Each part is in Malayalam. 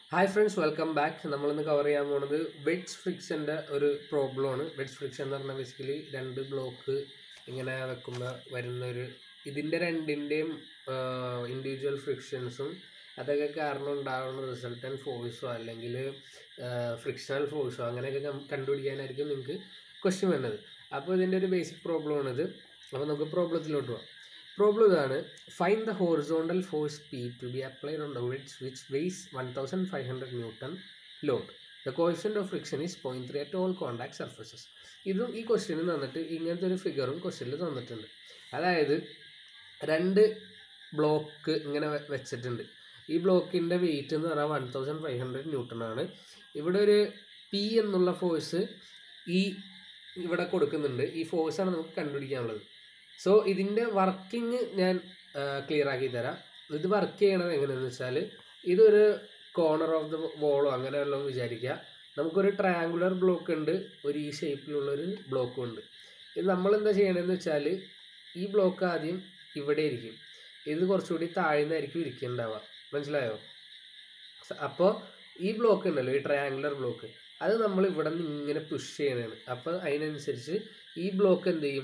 ഹായ് ഫ്രണ്ട്സ് വെൽക്കം ബാക്ക് നമ്മളിന്ന് കവർ ചെയ്യാൻ പോകുന്നത് വെഡ്സ് ഫ്രിക്ഷൻ്റെ ഒരു പ്രോബ്ലമാണ് വെഡ്സ് ഫ്രിക്ഷൻ എന്ന് പറഞ്ഞാൽ ബേസിക്കലി രണ്ട് ബ്ലോക്ക് ഇങ്ങനെ വെക്കുമ്പോൾ വരുന്ന ഒരു ഇതിൻ്റെ രണ്ടിൻ്റെയും ഇൻഡിവിജ്വൽ ഫ്രിക്ഷൻസും അതൊക്കെ കാരണം ഉണ്ടാകുന്ന റിസൾട്ടൻറ്റ് ഫോഴ്സോ അല്ലെങ്കിൽ ഫ്രിക്ഷണൽ ഫോഴ്സോ അങ്ങനെയൊക്കെ കം- കണ്ടുപിടിക്കാനായിരിക്കും നിങ്ങൾക്ക് ക്വസ്റ്റ്യൻ വരുന്നത് അപ്പോൾ ഇതിൻ്റെ ഒരു ബേസിക് പ്രോബ്ലമാണിത് അപ്പോൾ നമുക്ക് പ്രോബ്ലത്തിലോട്ട് പോകാം പ്രോബ്ലം ഇതാണ് find the horizontal force P to be applied on the wedges which weighs one thousand five hundred newton load the coefficient of friction is point three at all contact surfaces ഇതും ഈ ക്വസ്റ്റ്യനിൽ തന്നിട്ട് ഇങ്ങനത്തെ ഒരു ഫിഗറും ക്വസ്റ്റ്യനിൽ തന്നിട്ടുണ്ട് അതായത് രണ്ട് ബ്ലോക്ക് ഇങ്ങനെ വെ- വെച്ചിട്ടുണ്ട് ഈ ബ്ലോക്കിൻ്റെ വെയിറ്റ് എന്ന് പറഞ്ഞാൽ one thousand five hundred newton ആണ് ഇവിടെ ഒരു പി എന്നുള്ള ഫോഴ്സ് ഈ ഇവിടെ കൊടുക്കുന്നുണ്ട് ഈ ഫോഴ്സാണ് നമുക്ക് കണ്ടുപിടിക്കാനുള്ളത് സോ ഇതിൻ്റെ വർക്കിംഗ് ഞാൻ ക്ലിയർ ആക്കി തരാം ഇത് വർക്ക് ചെയ്യണത് എങ്ങനെയാണെന്ന് വെച്ചാൽ ഇതൊരു കോർണർ ഓഫ് ദ വോളോ അങ്ങനെ വല്ലതും വിചാരിക്കുക നമുക്കൊരു ട്രയാങ്കുലർ ബ്ലോക്ക് ഉണ്ട് ഒരു ഈ ഷേപ്പിലുള്ളൊരു ബ്ലോക്കും ഉണ്ട് ഇത് നമ്മൾ എന്താ ചെയ്യണമെന്ന് വെച്ചാൽ ഈ ബ്ലോക്ക് ആദ്യം ഇവിടെ ഇരിക്കും ഇത് കുറച്ചുകൂടി താഴ്ന്നായിരിക്കും ഇരിക്കുന്നുണ്ടാവുക മനസ്സിലായോ അപ്പോൾ ഈ ബ്ലോക്ക് ഉണ്ടല്ലോ ഈ ട്രയാങ്കുലർ ബ്ലോക്ക് അത് നമ്മൾ ഇവിടെ നിന്ന് ഇങ്ങനെ പുഷ് ചെയ്യണതാണ് അപ്പോൾ അതിനനുസരിച്ച് ഈ ബ്ലോക്ക് എന്ത് ചെയ്യും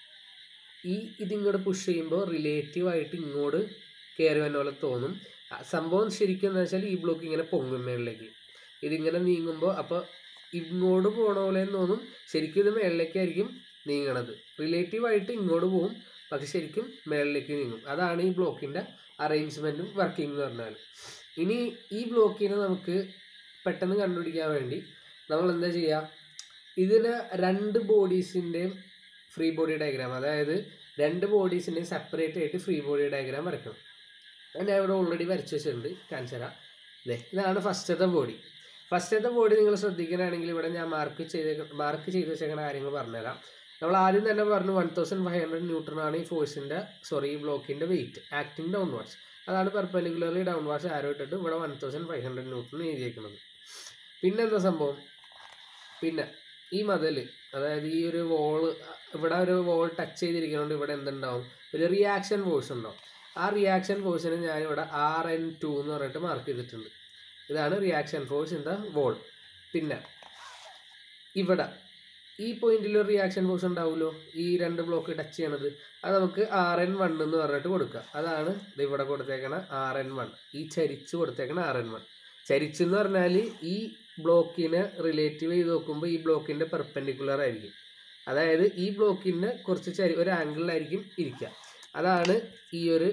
ഈ ഇതിങ്ങോട്ട് പുഷ് ചെയ്യുമ്പോൾ റിലേറ്റീവ് ആയിട്ട് ഇങ്ങോട്ട് കയറി വന്ന പോലെ തോന്നും ആ സംഭവം ശരിക്കും എന്താ വെച്ചാൽ ഈ ബ്ലോക്ക് ഇങ്ങനെ പൊങ്ങും മേളിലേക്ക് ഇതിങ്ങനെ നീങ്ങുമ്പോൾ അപ്പോൾ ഇങ്ങോട്ട് പോണ പോലെ തോന്നും ശരിക്കും ഇത് മേളിലേക്കായിരിക്കും നീങ്ങണത് റിലേറ്റീവ് ആയിട്ട് ഇങ്ങോട്ട് പോകും പക്ഷെ ശരിക്കും മേളിലേക്ക് നീങ്ങും അതാണ് ഈ ബ്ലോക്കിൻ്റെ അറേഞ്ച്മെൻറ്റും വർക്കിംഗ് എന്ന് പറഞ്ഞാൽ ഇനി ഈ ബ്ലോക്കിനെ നമുക്ക് പെട്ടെന്ന് കണ്ടുപിടിക്കാൻ വേണ്ടി നമ്മൾ എന്താ ചെയ്യുക ഇതിന് രണ്ട് ബോഡീസിൻ്റെയും ഫ്രീ ബോഡി ഡയഗ്രാം അതായത് രണ്ട് ബോഡീസിൻ്റെയും സെപ്പറേറ്റ് ആയിട്ട് ഫ്രീ ബോഡി ഡയഗ്രാം വരയ്ക്കണം അത് ഞാൻ ഇവിടെ ഓൾറെഡി വരച്ച് വെച്ചിട്ടുണ്ട് കാണിച്ചു തരാം ഇതേ ഇതാണ് ഫസ്റ്റത്തെ ബോഡി ഫസ്റ്റത്തെ ബോഡി നിങ്ങൾ ശ്രദ്ധിക്കുകയാണെങ്കിൽ ഇവിടെ ഞാൻ മാർക്ക് ചെയ്ത് മാർക്ക് ചെയ്ത് വെച്ചേക്കുന്ന കാര്യങ്ങൾ പറഞ്ഞുതരാം നമ്മൾ ആദ്യം തന്നെ പറഞ്ഞു one thousand five hundred newton ആണ് ഈ ഫോഴ്സിൻ്റെ സോറി ഈ ബ്ലോക്കിൻ്റെ വെയിറ്റ് ആക്ടിങ് ഡൗൺവാർഡ്സ് അതാണ് പെർപ്പൻഡിക്കുലർലി ഡൗൺവാർഡ്സ് ആരോ ഇട്ടിട്ട് ഇവിടെ one thousand five hundred newton എഴുതിയേക്കുന്നത് പിന്നെ എന്താ സംഭവം പിന്നെ ഈ മതിൽ അതായത് ഈ ഒരു വോള് ഇവിടെ ഒരു വോൾ ടച്ച് ചെയ്തിരിക്കുന്നതുകൊണ്ട് ഇവിടെ എന്തുണ്ടാവും ഒരു റിയാക്ഷൻ ഫോഴ്സ് ഉണ്ടാവും ആ റിയാക്ഷൻ ഫോഴ്സിന് ഞാനിവിടെ ആർ എൻ ടു എന്ന് പറഞ്ഞിട്ട് മാർക്ക് ചെയ്തിട്ടുണ്ട് ഇതാണ് reaction force in the wall പിന്നെ ഇവിടെ ഈ പോയിന്റിൽ ഒരു റിയാക്ഷൻ ഫോഴ്സ് ഉണ്ടാവുമല്ലോ ഈ രണ്ട് ബ്ലോക്ക് ടച്ച് ചെയ്യണത് അത് നമുക്ക് ആർ എൻ വൺ എന്ന് പറഞ്ഞിട്ട് കൊടുക്കുക അതാണ് ദേ ഇവിടെ കൊടുത്തേക്കണ ആർ എൻ വൺ ഈ ചരിച്ച് കൊടുത്തേക്കണ ആർ എൻ വൺ ചരിച്ചെന്ന് പറഞ്ഞാൽ ഈ ബ്ലോക്കിനെ റിലേറ്റീവ് ചെയ്ത് നോക്കുമ്പോൾ ഈ ബ്ലോക്കിൻ്റെ പെർപെൻഡിക്കുലർ ആയിരിക്കും അതായത് ഈ ബ്ലോക്കിന് കുറച്ച് ചരി ഒരു ആംഗിളിലായിരിക്കും ഇരിക്കുക അതാണ് ഈ ഒരു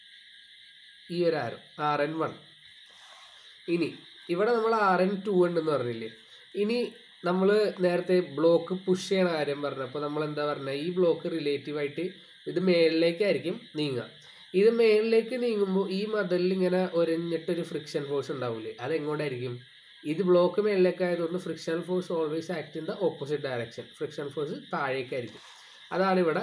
ഈ ഒരു ആരോ ആർ എൻ വൺ ഇനി ഇവിടെ നമ്മൾ ആർ എൻ ടു ഉണ്ടെന്ന് പറഞ്ഞില്ലേ ഇനി നമ്മൾ നേരത്തെ ബ്ലോക്ക് പുഷ് ചെയ്യണ കാര്യം പറഞ്ഞപ്പോൾ നമ്മൾ എന്താ പറഞ്ഞത് ഈ ബ്ലോക്ക് റിലേറ്റീവ് ആയിട്ട് ഇത് മേളിലേക്കായിരിക്കും നീങ്ങുക ഇത് മേളിലേക്ക് നീങ്ങുമ്പോൾ ഈ മതിലിൽ ഇങ്ങനെ ഒരഞ്ഞിട്ടൊരു ഫ്രിക്ഷൻ ഫോഴ്സ് ഉണ്ടാവില്ലേ അത് എങ്ങോട്ടായിരിക്കും ഇത് ബ്ലോക്ക് മേളിലേക്ക് ആയതുകൊണ്ട് friction force always act in the opposite direction friction force താഴേക്കായിരിക്കും അതാണ് ഇവിടെ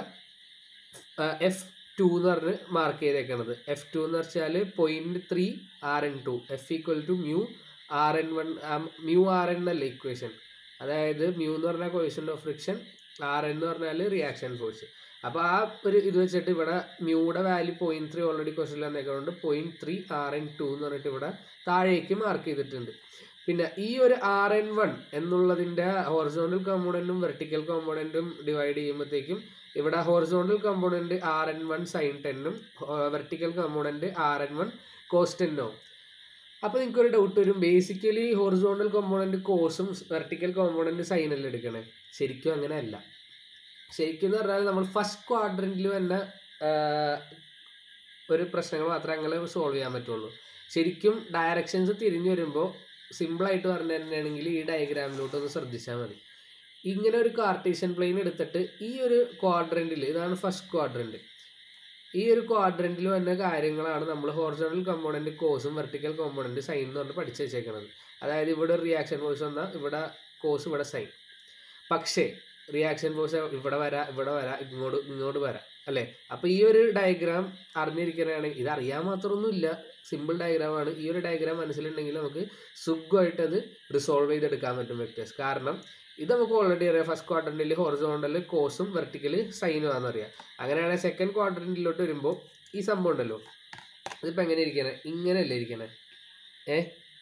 എഫ് ടു എന്ന് പറഞ്ഞ് മാർക്ക് ചെയ്തേക്കണത് എഫ് ടു എന്ന് വെച്ചാൽ point three R N two F equal to mu R N one mu R N എന്നല്ല ഇക്വേഷൻ അതായത് മ്യൂ എന്ന് പറഞ്ഞാൽ coefficient of friction R N എന്ന് പറഞ്ഞാൽ റിയാക്ഷൻ ഫോഴ്സ് അപ്പോൾ ആ ഒരു ഇത് വെച്ചിട്ട് ഇവിടെ മ്യൂയുടെ വാല്യൂ പോയിന്റ് ത്രീ ഓൾറെഡി ക്വസ്റ്റിൽ വന്നേക്കുന്നുണ്ട് point three R N two എന്ന് പറഞ്ഞിട്ട് ഇവിടെ താഴേക്ക് മാർക്ക് ചെയ്തിട്ടുണ്ട് പിന്നെ ഈ ഒരു ആർ എൻ വൺ എന്നുള്ളതിൻ്റെ ഹോറിസോണ്ടൽ കോമ്പോണൻറ്റും വെർട്ടിക്കൽ കോമ്പോണൻറ്റും ഡിവൈഡ് ചെയ്യുമ്പോഴത്തേക്കും ഇവിടെ horizontal component R N one sine ടെന്നും vertical component R N one cos ടെന്നും അപ്പോൾ നിങ്ങൾക്കൊരു ഡൗട്ട് വരും ബേസിക്കലി ഹോറിസോണ്ടൽ കോമ്പോണൻറ്റ് കോസും വെർട്ടിക്കൽ കോമ്പോണൻറ്റ് സൈനല്ലേ എടുക്കണേ ശരിക്കും അങ്ങനെയല്ല ശരിക്കും എന്ന് പറഞ്ഞാൽ നമ്മൾ ഫസ്റ്റ് ക്വാഡ്രൻറ്റിൽ തന്നെ ഒരു പ്രശ്നങ്ങൾ മാത്രമേ അങ്ങനെ സോൾവ് ചെയ്യാൻ പറ്റുള്ളൂ ശരിക്കും ഡയറക്ഷൻസ് തിരിഞ്ഞു വരുമ്പോൾ സിമ്പിളായിട്ട് പറഞ്ഞു തന്നെയാണെങ്കിൽ ഈ ഡയഗ്രാമിലോട്ട് ഒന്ന് ശ്രദ്ധിച്ചാൽ മതി ഇങ്ങനെ ഒരു കാർട്ടീഷ്യൻ പ്ലെയിൻ എടുത്തിട്ട് ഈ ഒരു ക്വാഡ്രൻറ്റിൽ ഇതാണ് ഫസ്റ്റ് ക്വാഡ്രൻറ്റ് ഈ ഒരു ക്വാഡ്രൻറ്റിൽ വന്ന കാര്യങ്ങളാണ് നമ്മൾ ഹോറിസോണൽ കോമ്പോണൻറ്റ് കോസും വെർട്ടിക്കൽ കോമ്പോണൻറ്റ് സൈൻ എന്ന് പറഞ്ഞ് പഠിച്ചു വെച്ചേക്കുന്നത് അതായത് ഇവിടെ ഒരു റിയാക്ഷൻ ഫോഴ്സ് വന്നാൽ ഇവിടെ കോസ് ഇവിടെ സൈൻ പക്ഷേ റിയാക്ഷൻ ഫോഴ്സ് ഇവിടെ വരാം ഇവിടെ വരാം ഇങ്ങോട്ട് ഇങ്ങോട്ട് വരാം അല്ലേ അപ്പോൾ ഈ ഒരു ഡയഗ്രാം അറിഞ്ഞിരിക്കുകയാണെങ്കിൽ ഇത് അറിയാൻ മാത്രമൊന്നുമില്ല സിമ്പിൾ ഡയഗ്രാമാണ് ഈ ഒരു ഡയഗ്രാം മനസ്സിലുണ്ടെങ്കിൽ നമുക്ക് സുഖമായിട്ട് അത് റിസോൾവ് ചെയ്തെടുക്കാൻ പറ്റും വെക്ടേഴ്സ് കാരണം ഇത് നമുക്ക് ഓൾറെഡി അറിയാം ഫസ്റ്റ് ക്വാഡ്രൻറ്റിൽ ഹോറിസോണ്ടൽ കോസും വെർട്ടിക്കൽ സൈനും ആണെന്നറിയാം അങ്ങനെയാണെങ്കിൽ സെക്കൻഡ് ക്വാഡ്രൻറ്റിലോട്ട് വരുമ്പോൾ ഈ സംഭവം ഉണ്ടല്ലോ ഇതിപ്പോൾ എങ്ങനെ ഇരിക്കണേ ഇങ്ങനെയല്ലേ ഇരിക്കണേ ഏ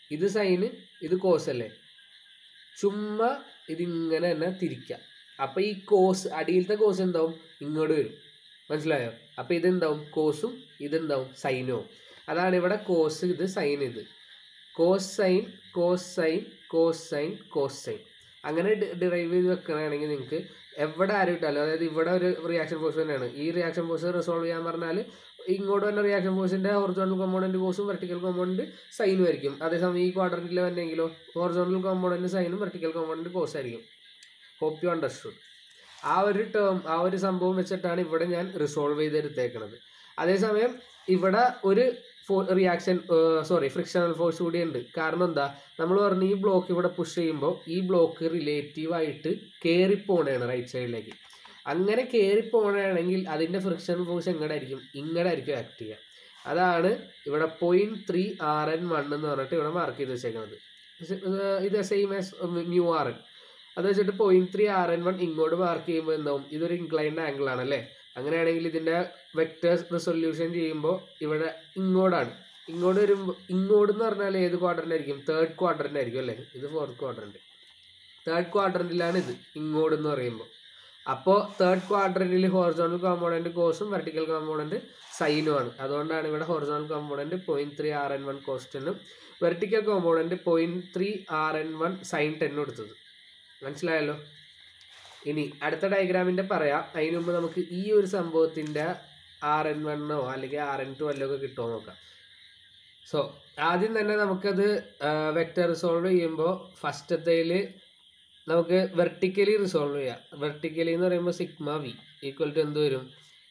ഇത് സൈന് ഇത് കോസ് അല്ലേ ചുമ്മാ ഇതിങ്ങനെ തന്നെ തിരിക്കാം അപ്പം ഈ കോസ് അടിയിലത്തെ കോസ് എന്താവും ഇങ്ങോട്ട് വരും മനസ്സിലായോ അപ്പം ഇതെന്താവും കോസും ഇതെന്താവും സൈനും അതാണ് ഇവിടെ കോസ് ഇത് സൈൻ ഇത് cos sine cos sine cos sine cos sine അങ്ങനെ ഡിറൈവ് ചെയ്ത് വെക്കുകയാണെങ്കിൽ നിങ്ങൾക്ക് എവിടെ ആരും ഇട്ടാലും അതായത് ഇവിടെ ഒരു റിയാക്ഷൻ ഫോഴ്സ് തന്നെയാണ് ഈ റിയാക്ഷൻ ഫോഴ്സ് റിസോൾവ് ചെയ്യാൻ പറഞ്ഞാൽ ഇങ്ങോട്ട് തന്നെ റിയാക്ഷൻ ഫോഴ്സിൻ്റെ ഹൊറിസോണൽ കോമ്പോണൻറ്റ് കോസും വെർട്ടിക്കൽ കോമ്പോണൻറ്റ് സൈനും ആയിരിക്കും അതേസമയം ഈ ക്വാഡ്രൻറ്റിൽ വന്നെങ്കിലോ ഹൊറിസോണൽ കോമ്പോണൻറ്റ് സൈനും വെർട്ടിക്കൽ കോമ്പോണൻറ്റ് കോസ് ആയിരിക്കും ഹോപ്പ് യു അണ്ടർസ്റ്റുഡ് ആ ഒരു ടേം ആ ഒരു സംഭവം വെച്ചിട്ടാണ് ഇവിടെ ഞാൻ റിസോൾവ് ചെയ്തെടുത്തേക്കുന്നത് അതേസമയം ഇവിടെ ഒരു ഫോ റിയാക്ഷൻ സോറി ഫ്രിക്ഷണൽ ഫോഴ്സ് കൂടി ഉണ്ട് കാരണം എന്താ നമ്മൾ പറഞ്ഞ ഈ ബ്ലോക്ക് ഇവിടെ പുഷ് ചെയ്യുമ്പോൾ ഈ ബ്ലോക്ക് റിലേറ്റീവായിട്ട് കയറിപ്പോണേണ് റൈറ്റ് സൈഡിലേക്ക് അങ്ങനെ കയറിപ്പോണാണെങ്കിൽ അതിൻ്റെ ഫ്രിക്ഷൻ ഫോഴ്സ് എങ്ങടായിരിക്കും ഇങ്ങടായിരിക്കും ആക്ട് ചെയ്യുക അതാണ് ഇവിടെ point three R N one എന്ന് പറഞ്ഞിട്ട് ഇവിടെ മാർക്ക് ചെയ്ത് വെച്ചേക്കുന്നത് ഇത് same as mu R N അത് വെച്ചിട്ട് point three R N one ഇങ്ങോട്ട് മാർക്ക് ചെയ്യുമ്പോൾ എന്താവും ഇതൊരു ഇൻക്ലൈൻഡ് ആംഗിൾ ആണ് അല്ലേ അങ്ങനെയാണെങ്കിൽ ഇതിൻ്റെ വെക്ടേഴ്സ് റിസൊല്യൂഷൻ ചെയ്യുമ്പോൾ ഇവിടെ ഇങ്ങോട്ടാണ് ഇങ്ങോട്ട് വരുമ്പോൾ ഇങ്ങോട്ട് എന്ന് പറഞ്ഞാൽ ഏത് ക്വാഡ്രൻ്റ് ആയിരിക്കും തേർഡ് ക്വാഡ്രൻ്റ് ആയിരിക്കും അല്ലേ ഇത് ഫോർത്ത് ക്വാഡ്രൻ്റ് തേർഡ് ക്വാഡ്രൻറ്റിലാണ് ഇത് ഇങ്ങോട്ട് എന്ന് പറയുമ്പോൾ അപ്പോൾ തേർഡ് ക്വാഡ്രൻറ്റിൽ ഹോറിസോണൽ കോമ്പോണൻറ്റ് കോസും വെർട്ടിക്കൽ കോമ്പോണൻറ്റ് സൈനുമാണ് അതുകൊണ്ടാണ് ഇവിടെ horizontal component point three R N one കോസ്റ്റനും vertical component point three R N one sine ടെന്നും എടുത്തത് മനസ്സിലായല്ലോ ഇനി അടുത്ത ഡയഗ്രാമിൻ്റെ പറയാം അതിന് മുമ്പ് നമുക്ക് ഈ ഒരു സംഭവത്തിൻ്റെ ആർ എൻ വണ്ണോ അല്ലെങ്കിൽ ആർ എൻ ടു വല്ലോ ഒക്കെ കിട്ടുമോ നോക്കാം സോ ആദ്യം തന്നെ നമുക്കത് വെക്ടർ റിസോൾവ് ചെയ്യുമ്പോൾ ഫസ്റ്റത്തേൽ നമുക്ക് വെർട്ടിക്കലി റിസോൾവ് ചെയ്യാം വെർട്ടിക്കലി എന്ന് പറയുമ്പോൾ സിഗ്മ വി ഈക്വൽ ടു എന്ത് വരും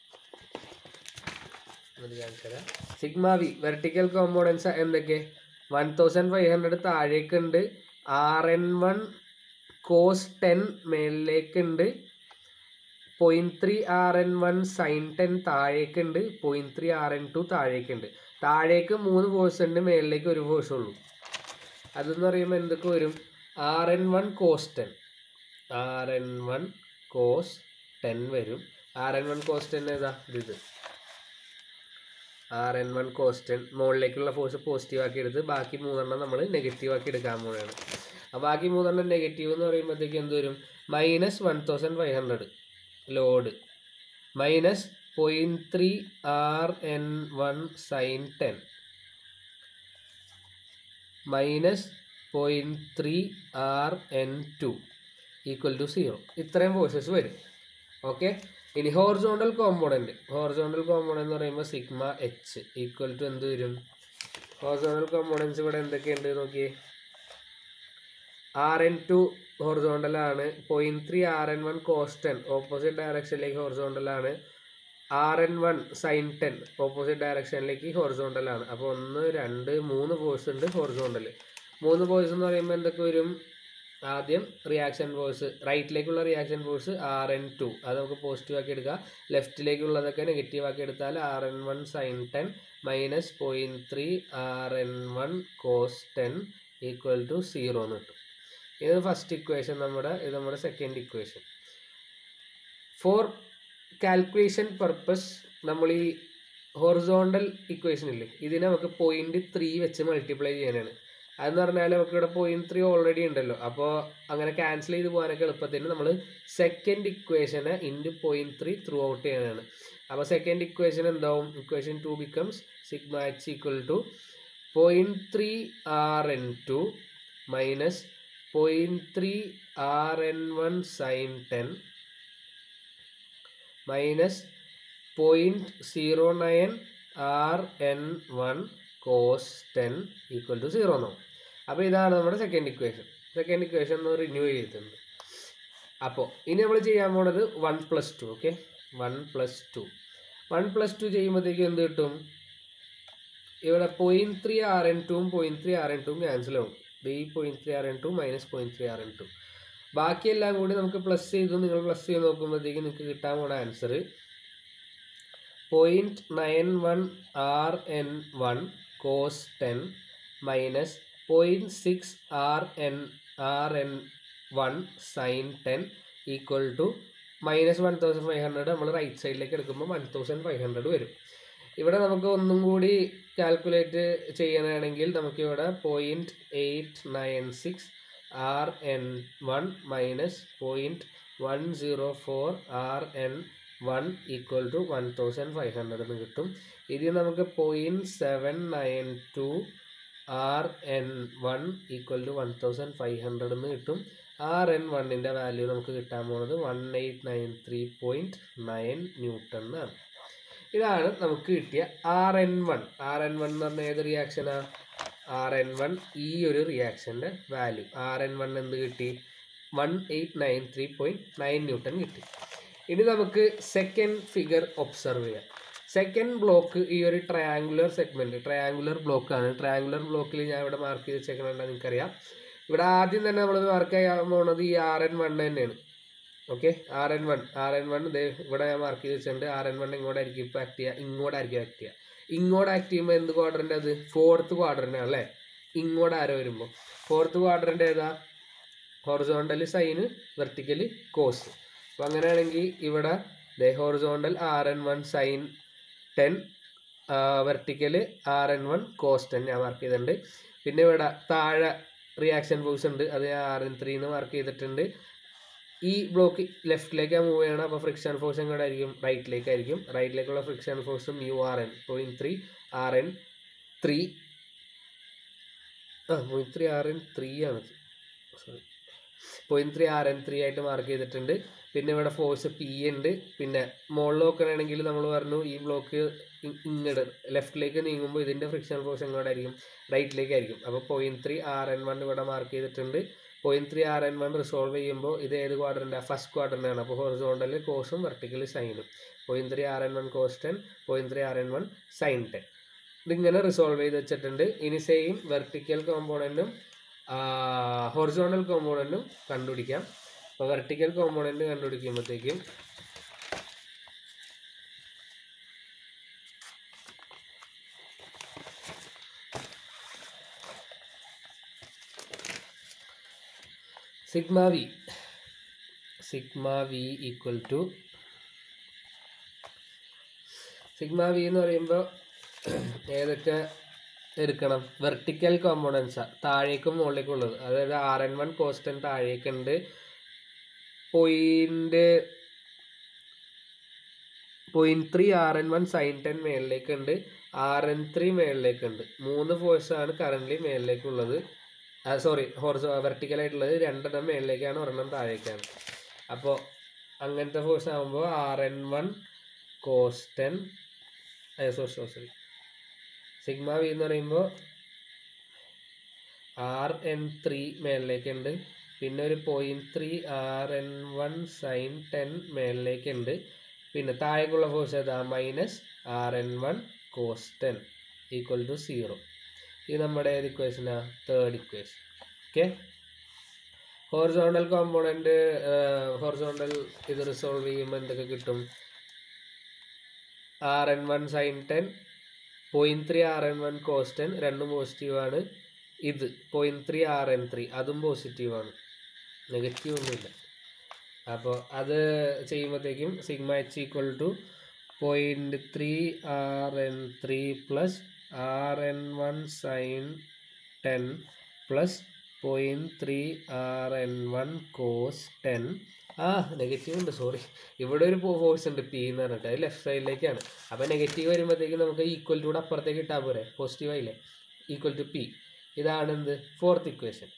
സിഗ്മ വി വെർട്ടിക്കൽ കോമ്പോണൻസ് എന്തൊക്കെ വൺ തൗസൻഡ് ഫൈവ് ഹൺഡ്രഡ് താഴേക്കുണ്ട് R N one cos ten മേളിലേക്കുണ്ട് point three R N one sine ten താഴേക്കുണ്ട് point three R N two താഴേക്കുണ്ട് താഴേക്ക് മൂന്ന് ഫോഴ്സ് ഉണ്ട് മേളിലേക്ക് ഒരു ഫോഴ്സ് ഉള്ളൂ അതെന്ന് പറയുമ്പോൾ എന്തൊക്കെ വരും R N one cos ten R N one cos ten വരും R N one cos ten ഏതാ ഇത് R N one cos ten മുകളിലേക്കുള്ള ഫോഴ്സ് പോസിറ്റീവ് ആക്കി എടുത്ത് ബാക്കി മൂന്നെണ്ണം നമ്മൾ നെഗറ്റീവ് ആക്കി എടുക്കാൻ പോവുകയാണ് അപ്പോൾ ബാക്കി മൂന്നെണ്ണം നെഗറ്റീവ് എന്ന് പറയുമ്പോഴത്തേക്ക് എന്ത് വരും minus one thousand five hundred load minus point three R N one sine ten minus point three R N two equal to zero ഇത്രയും ഫോഴ്സസ് വരും ഓക്കെ ഇനി ഹോർസോണ്ടൽ കോമ്പോണൻറ്റ് ഹോർസോണ്ടൽ കോമ്പോണൻ്റ് എന്ന് പറയുമ്പോൾ സിഗ്മ എച്ച് ഈക്വൽ ടു എന്ത് വരും ഹോർസോണ്ടൽ കോമ്പോണൻസ് ഇവിടെ എന്തൊക്കെയുണ്ട് നോക്കിയേ ആർ എൻ ടു ഹോർസോണ്ടലാണ് point three R N one cos ten opposite ഡയറക്ഷനിലേക്ക് ഹോർസോണ്ടലാണ് R N one sine ten opposite ഡയറക്ഷനിലേക്ക് ഹോറിസോണ്ടലാണ് അപ്പോൾ ഒന്ന് രണ്ട് മൂന്ന് ഫോഴ്സ് ഉണ്ട് ഹോറിസോണ്ടൽ മൂന്ന് ഫോഴ്സ് എന്ന് പറയുമ്പോൾ എന്തൊക്കെ വരും ആദ്യം റിയാക്ഷൻ ഫോഴ്സ് റൈറ്റിലേക്കുള്ള reaction force R N two അത് നമുക്ക് പോസിറ്റീവ് ആക്കി എടുക്കാം ലെഫ്റ്റിലേക്കുള്ളതൊക്കെ നെഗറ്റീവ് ആക്കി എടുത്താൽ R N one sine ten minus point three R N one cos ten equal to zero എന്ന് കിട്ടും ഇത് ഫസ്റ്റ് ഇക്വേഷൻ നമ്മുടെ ഇത് നമ്മുടെ second equation for calculation purpose നമ്മൾ ഈ ഹൊറിസോണ്ടൽ ഇക്വേഷൻ ഇല്ലേ ഇതിനെ നമുക്ക് പോയിന്റ് ത്രീ വെച്ച് മൾട്ടിപ്ലൈ ചെയ്യാനാണ് അതെന്ന് പറഞ്ഞാൽ നമുക്ക് ഇവിടെ പോയിന്റ് ത്രീ ഓൾറെഡി ഉണ്ടല്ലോ അപ്പോൾ അങ്ങനെ ക്യാൻസൽ ചെയ്ത് പോകാനൊക്കെ എളുപ്പത്തിന് നമ്മൾ സെക്കൻഡ് ഇക്വേഷനെ into point three throughout ചെയ്യാനാണ് അപ്പോൾ സെക്കൻഡ് ഇക്വേഷൻ എന്താവും equation two becomes sigma H equal to point three R N two minus point three R N one sine ten minus point zero nine R N one cos ten equal to zero എന്നാവും അപ്പോൾ ഇതാണ് നമ്മുടെ സെക്കൻഡ് ഇക്വേഷൻ സെക്കൻഡ് ഇക്വേഷൻ ഒന്ന് റിന്യൂ ചെയ്തിട്ടുണ്ട് അപ്പോൾ ഇനി നമ്മൾ ചെയ്യാൻ പോണത് one plus two okay one plus to one plus two ചെയ്യുമ്പോഴത്തേക്ക് എന്ത് കിട്ടും ഇവിടെ പോയിൻറ്റ് ത്രീ ആർ എൻ ടുവും പോയിൻറ്റ് ത്രീ ആർ എൻ ടുവും ക്യാൻസൽ ആവും ഈ point three R N two minus point three R N two ബാക്കിയെല്ലാം കൂടി നമുക്ക് പ്ലസ് ചെയ്ത് നിങ്ങൾ പ്ലസ് ചെയ്ത് നോക്കുമ്പോഴത്തേക്ക് നിങ്ങൾക്ക് കിട്ടാൻ പോണ answer point nine one R N one cos ten minus point six R N R N one sine ten equal to minus one thousand five hundred നമ്മൾ റൈറ്റ് സൈഡിലേക്ക് എടുക്കുമ്പോൾ വൺ തൗസൻഡ് ഫൈവ് ഹൺഡ്രഡ് വരും ഇവിടെ നമുക്ക് ഒന്നും കൂടി കാൽക്കുലേറ്റ് ചെയ്യണമെങ്കിൽ നമുക്കിവിടെ point eight nine six R N one minus point one zero four R N one equal to one thousand five hundred എന്ന് കിട്ടും ഇതിൽ നമുക്ക് point seven nine two R N one equal to one thousand five hundred എന്ന് കിട്ടും ആർ എൻ വണ്ണിൻ്റെ വാല്യൂ നമുക്ക് കിട്ടാൻ പോകുന്നത് one eight nine three point nine newton എന്നാണ് ഇതാണ് നമുക്ക് കിട്ടിയ R N one R N one എന്ന് പറഞ്ഞാൽ ഏത് റിയാക്ഷനാ ആർ എൻ വൺ ഈ ഒരു റിയാക്ഷൻ്റെ വാല്യൂ ആർ എൻ വൺ എന്ത് കിട്ടി one eight nine three point nine newton കിട്ടി ഇനി നമുക്ക് സെക്കൻഡ് ഫിഗർ ഒബ്സർവ് ചെയ്യാം സെക്കൻഡ് ബ്ലോക്ക് ഈ ഒരു ട്രയാങ്കുലർ സെഗ്മെൻറ്റ് ട്രയാങ്കുലർ ബ്ലോക്കാണ് ട്രയാങ്കുലർ ബ്ലോക്കിൽ ഞാൻ ഇവിടെ മാർക്ക് ചെയ്ത് വെച്ചേക്കണമെന്ന് നിങ്ങൾക്കറിയാം ഇവിടെ ആദ്യം തന്നെ നമ്മൾ മാർക്ക് ചെയ്യാൻ പോകുന്നത് ഈ ആർ എൻ വൺ തന്നെയാണ് okay R N one R N one ഇത് ഇവിടെ ഞാൻ മാർക്ക് ചെയ്ത് വെച്ചിട്ടുണ്ട് ആർ എൻ വൺ ഇങ്ങോട്ടായിരിക്കും ഇപ്പോൾ ആക്ട് ചെയ്യുക ഇങ്ങോട്ടായിരിക്കും ആക്ട് ചെയ്യുക ഇങ്ങോട്ട് ആക്ട് ചെയ്യുമ്പോൾ എന്ത് ക്വാഡ്രൻ്റ് അത് ഫോർത്ത് ക്വാഡ്രൻ്റ് അല്ലേ ഇങ്ങോട്ട് ആരോ വരുമ്പോൾ ഫോർത്ത് ക്വാഡ്രൻ്റ് ഏതാ ഹൊറിസോണ്ടൽ സൈന് വെർട്ടിക്കലി കോസ് അപ്പോൾ അങ്ങനെയാണെങ്കിൽ ഇവിടെ ദേ horizontal R N one sine ten vertical R N one cos ten ഞാൻ മാർക്ക് ചെയ്തിട്ടുണ്ട് പിന്നെ ഇവിടെ താഴെ റിയാക്ഷൻ ഫോഴ്സ് ഉണ്ട് അത് ഞാൻ ആർ എൻ ത്രീ എന്ന് മാർക്ക് ചെയ്തിട്ടുണ്ട് ഈ ബ്ലോക്ക് ലെഫ്റ്റിലേക്ക് മൂവ് ചെയ്യണം അപ്പോൾ ഫ്രിക്ഷൻ ഫോഴ്സ് എങ്ങോട്ട് ആയിരിക്കും റൈറ്റിലേക്കായിരിക്കും റൈറ്റിലേക്കുള്ള friction force mu R N point three R N three ആ point three R N three ആണ് sorry point three R N three ആയിട്ട് മാർക്ക് ചെയ്തിട്ടുണ്ട് പിന്നെ ഇവിടെ ഫോഴ്സ് പി ഉണ്ട് പിന്നെ മുകളിൽ നോക്കുകയാണെങ്കിൽ നമ്മൾ പറഞ്ഞു ഈ ബ്ലോക്ക് ഇങ്ങോട്ട് ലെഫ്റ്റിലേക്ക് നീങ്ങുമ്പോൾ ഇതിൻ്റെ ഫ്രിക്ഷൻ ഫോഴ്സ് എങ്ങോട്ടായിരിക്കും റൈറ്റിലേക്കായിരിക്കും അപ്പോൾ point three R N one ഇവിടെ മാർക്ക് ചെയ്തിട്ടുണ്ട് point three R N one resolve ചെയ്യുമ്പോൾ ഇത് ഏത് ക്വാഡ്രൻ്റാണ് ഫസ്റ്റ് ക്വാഡ്രൻ്റാണ് അപ്പോൾ ഹൊറിസോണ്ടൽ കോസും വെർട്ടിക്കൽ സൈനും point three R N one cos ten point three R N one sine ten ഇതിങ്ങനെ റിസോൾവ് ചെയ്ത് വെച്ചിട്ടുണ്ട് ഇനി സെയിം വെർട്ടിക്കൽ കോമ്പോണൻറ്റും ഹൊറിസോണ്ടൽ കോമ്പോണൻറ്റും കണ്ടുപിടിക്കാം അപ്പോൾ വെർട്ടിക്കൽ കോമ്പോണൻറ്റ് കണ്ടുപിടിക്കുമ്പോഴത്തേക്കും sigma V sigma V equal to sigma V എന്ന് പറയുമ്പോൾ ഏതൊക്കെ എടുക്കണം വെർട്ടിക്കൽ കോമ്പോണൻസാ താഴേക്കും മുകളിലേക്കും ഉള്ളത് അതായത് ആർ എൻ വൺ കോസ്റ്റൻ താഴേക്കുണ്ട് point point three R N one sine ten മേളിലേക്കുണ്ട് ആർ എൻ ത്രീ മേളിലേക്കുണ്ട് മൂന്ന് ഫോഴ്സാണ് കറൻ്റ്ലി മേളിലേക്കുള്ളത് സോറി ഹോർസ് വെർട്ടിക്കലായിട്ടുള്ളത് രണ്ടെണ്ണം മേളിലേക്കാണ് ഒരെണ്ണം താഴേക്കാണ് അപ്പോൾ അങ്ങനത്തെ ഫോഴ്സ് ആകുമ്പോൾ R N one cos ten sorry sorry sorry sigma V എന്ന് പറയുമ്പോൾ ആർ എൻ ത്രീ മേളിലേക്കുണ്ട് പിന്നെ ഒരു point three R N one sine ten മേളിലേക്കുണ്ട് പിന്നെ താഴേക്കുള്ള ഫോഴ്സ് ഏതാ minus R N one cos ten equal to zero ഇത് നമ്മുടെ ഏത് ഇക്വേഷനാ third equation okay horizontal component horizontal ഇത് റിസോൾവ് ചെയ്യുമ്പോൾ എന്തൊക്കെ കിട്ടും R N one sine ten point three R N one cos ten രണ്ടും പോസിറ്റീവാണ് ഇത് point three R N three അതും പോസിറ്റീവാണ് നെഗറ്റീവ് ഒന്നുമില്ല അപ്പോൾ അത് ചെയ്യുമ്പോഴത്തേക്കും sigma H equal to point three R N three plus R N one sine ten plus point three R N one cos ten ആ നെഗറ്റീവ് ഉണ്ട് സോറി ഇവിടെ ഒരു ഫോഴ്സ് ഉണ്ട് പി എന്ന് പറഞ്ഞിട്ട് അത് ലെഫ്റ്റ് സൈഡിലേക്കാണ് അപ്പോൾ നെഗറ്റീവ് വരുമ്പോഴത്തേക്കും നമുക്ക് ഈക്വൽ ടു അപ്പുറത്തേക്ക് ഇട്ടാൽ പോരെ പോസിറ്റീവ് ആയില്ലേ ഈക്വൽ ടു പി ഇതാണ് എന്ത് ഫോർത്ത് ഇക്വേഷൻ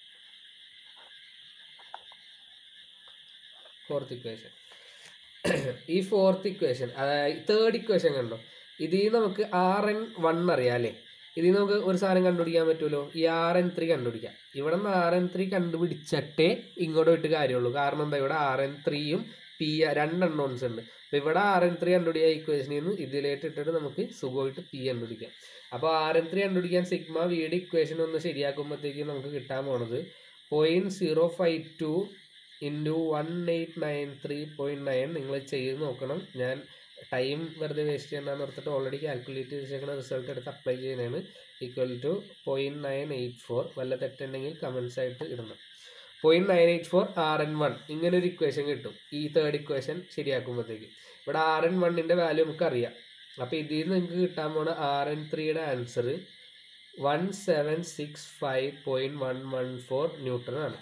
ഫോർത്ത് ഇക്വേഷൻ ഈ ഫോർത്ത് ഇക്വേഷൻ അതായത് തേർഡ് ഇക്വേഷൻ കണ്ടോ ഇതിൽ നമുക്ക് ആർ എൻ വൺ അറിയാം അല്ലേ ഇതിൽ നമുക്ക് ഒരു സാധനം കണ്ടുപിടിക്കാൻ പറ്റുമല്ലോ ഈ ആർ എൻ ത്രീ കണ്ടുപിടിക്കാം ഇവിടെ നിന്ന് ആർ എൻ ത്രീ കണ്ടുപിടിച്ചിട്ടേ ഇങ്ങോട്ട് വിട്ട് കാര്യമുള്ളൂ കാരണം എന്താ ഇവിടെ ആർ എൻ ത്രീയും പി രണ്ട് അൺനോൺസ് ഉണ്ട് അപ്പോൾ ഇവിടെ ആർ എൻ ത്രീ കണ്ടുപിടിക്കുക ഇക്വേഷനിൽ നിന്ന് ഇതിലേക്ക് ഇട്ടിട്ട് നമുക്ക് സുഖമായിട്ട് പി കണ്ടുപിടിക്കാം അപ്പോൾ ആർ എൻ ത്രീ കണ്ടുപിടിക്കാൻ സിഗ്മ വിയുടെ ഇക്വേഷൻ ഒന്ന് ശരിയാക്കുമ്പോഴത്തേക്കും നമുക്ക് കിട്ടാൻ പോണത് point zero five two into one eight nine three point nine നിങ്ങൾ ചെയ്ത് നോക്കണം ഞാൻ ടൈം വെറുതെ വേസ്റ്റ് ചെയ്യണ്ടെന്ന് ഓർത്തിട്ട് ഓൾറെഡി കാൽക്കുലേറ്റ് ചെയ്തേക്കുന്ന റിസൾട്ട് എടുത്ത് അപ്ലൈ ചെയ്യുന്നതാണ് equal to point nine eight four വല്ല തെറ്റുണ്ടെങ്കിൽ കമൻസ് ആയിട്ട് ഇടണം point nine eight four R N one ഇങ്ങനെ ഒരു ഇക്വേഷൻ കിട്ടും ഈ തേർഡ് ഇക്വേഷൻ ശരിയാക്കുമ്പോഴത്തേക്ക് ഇവിടെ ആർ എൻ വണ്ണിൻ്റെ വാല്യൂ നമുക്കറിയാം അപ്പോൾ ഇതിൽ നിന്ന് നിങ്ങൾക്ക് കിട്ടാൻ പോണ ആർ എൻ ത്രീയുടെ answer one seven six five point one one four newton ആണ്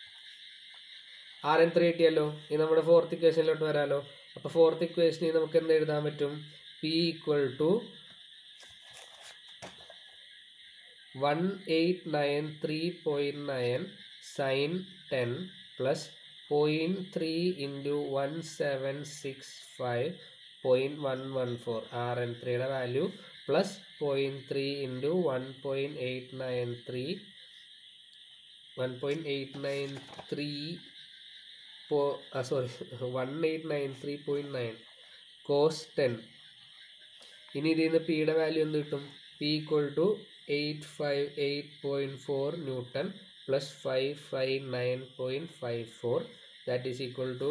ആർ എൻ ത്രീ കിട്ടിയല്ലോ ഇനി നമ്മുടെ ഫോർത്ത് ഇക്വേഷനിലോട്ട് വരാമല്ലോ അപ്പോൾ ഫോർത്ത് ഇക്വേഷനിൽ നമുക്ക് എന്ത് എഴുതാൻ പറ്റും P equal to one eight nine three point nine sine ten plus point three into one seven six five point one one four R N ത്രീയുടെ value plus point three into one point eight nine three one point eight nine three പോ sorry one eight nine three point nine cos ten ഇനി ഇതിൽ നിന്ന് പിയുടെ വാല്യൂ എന്ത് കിട്ടും P equal to eight five eight point four newton plus five five nine point five four that is equal to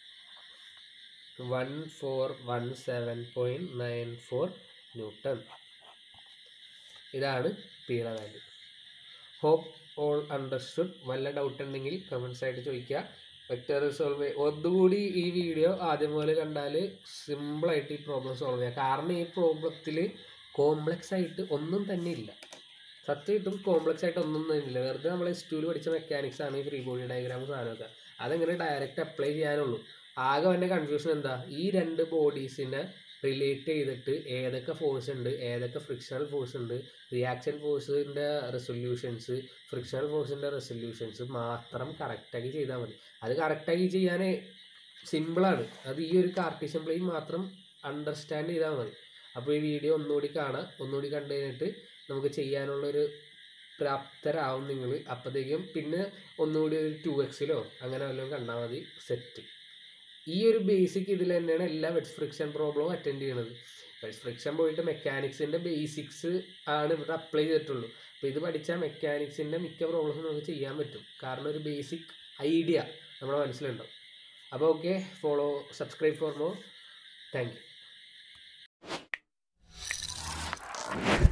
one four one seven point nine four newton ഇതാണ് പിയുടെ വാല്യൂ ഹോപ്പ് ഓൾ അണ്ടർസ്റ്റുഡ് വല്ല ഡൗട്ട് ഉണ്ടെങ്കിൽ കമൻസ് ആയിട്ട് ചോദിക്കുക വെക്ടർ റിസോൾവ് ഒന്നുകൂടി ഈ വീഡിയോ ആദ്യം മുതൽ കണ്ടാൽ സിമ്പിളായിട്ട് ഈ പ്രോബ്ലം സോൾവ് ചെയ്യാം കാരണം ഈ പ്രോബ്ലത്തിൽ കോംപ്ലക്സ് ആയിട്ട് ഒന്നും തന്നെ ഇല്ല സത്യമായിട്ടും കോംപ്ലക്സ് ആയിട്ട് ഒന്നും തന്നെ ഇല്ല വെറുതെ നമ്മൾ എസ് ടുവിൽ പഠിച്ച മെക്കാനിക്സ് ആണ് ഈ ഫ്രീ ബോഡി ഡയഗ്രാം സാധനമൊക്കെ അതെങ്ങനെ ഡയറക്റ്റ് അപ്ലൈ ചെയ്യാനുള്ളൂ ആകെ വന്ന കൺഫ്യൂഷൻ എന്താ ഈ രണ്ട് ബോഡീസിനെ റിലേറ്റ് ചെയ്തിട്ട് ഏതൊക്കെ ഫോഴ്സ് ഉണ്ട് ഏതൊക്കെ ഫ്രിക്ഷണൽ ഫോഴ്സ് ഉണ്ട് റിയാക്ഷൻ ഫോഴ്സിൻ്റെ റെസൊല്യൂഷൻസ് ഫ്രിക്ഷണൽ ഫോഴ്സിൻ്റെ റെസൊല്യൂഷൻസ് മാത്രം കറക്റ്റാക്കി ചെയ്താൽ മതി അത് കറക്റ്റാക്കി ചെയ്യാൻ സിമ്പിളാണ് അത് ഈ ഒരു കാർട്ടീഷ്യൻ പ്ലെയിൻ മാത്രം അണ്ടർസ്റ്റാൻഡ് ചെയ്താൽ മതി അപ്പോൾ ഈ വീഡിയോ ഒന്നുകൂടി കാണാം ഒന്നുകൂടി കണ്ടു കഴിഞ്ഞിട്ട് നമുക്ക് ചെയ്യാനുള്ളൊരു പ്രാപ്തരാവും നിങ്ങൾ അപ്പോഴത്തേക്കും പിന്നെ ഒന്നുകൂടി ഒരു ടു എക്സിലോ അങ്ങനെ വല്ലതും കണ്ടാൽ മതി സെറ്റ് ഈ ഒരു ബേസിക് ഇതിൽ തന്നെയാണ് എല്ലാ വെറ്റ് ഫ്രിക്ഷൻ പ്രോബ്ലവും അറ്റൻഡ് ചെയ്യണത് വെറ്റ് ഫ്രിക്ഷൻ പോയിട്ട് മെക്കാനിക്സിൻ്റെ ബേസിക്സ് ആണ് ഇവിടെ അപ്ലൈ ചെയ്തിട്ടുള്ളൂ അപ്പോൾ ഇത് പഠിച്ചാൽ മെക്കാനിക്സിൻ്റെ മിക്ക പ്രോബ്ലംസും നമുക്ക് ചെയ്യാൻ പറ്റും കാരണം ഒരു ബേസിക് ഐഡിയ നമ്മുടെ മനസ്സിലുണ്ടാവും അപ്പോൾ okay follow subscribe for more thank U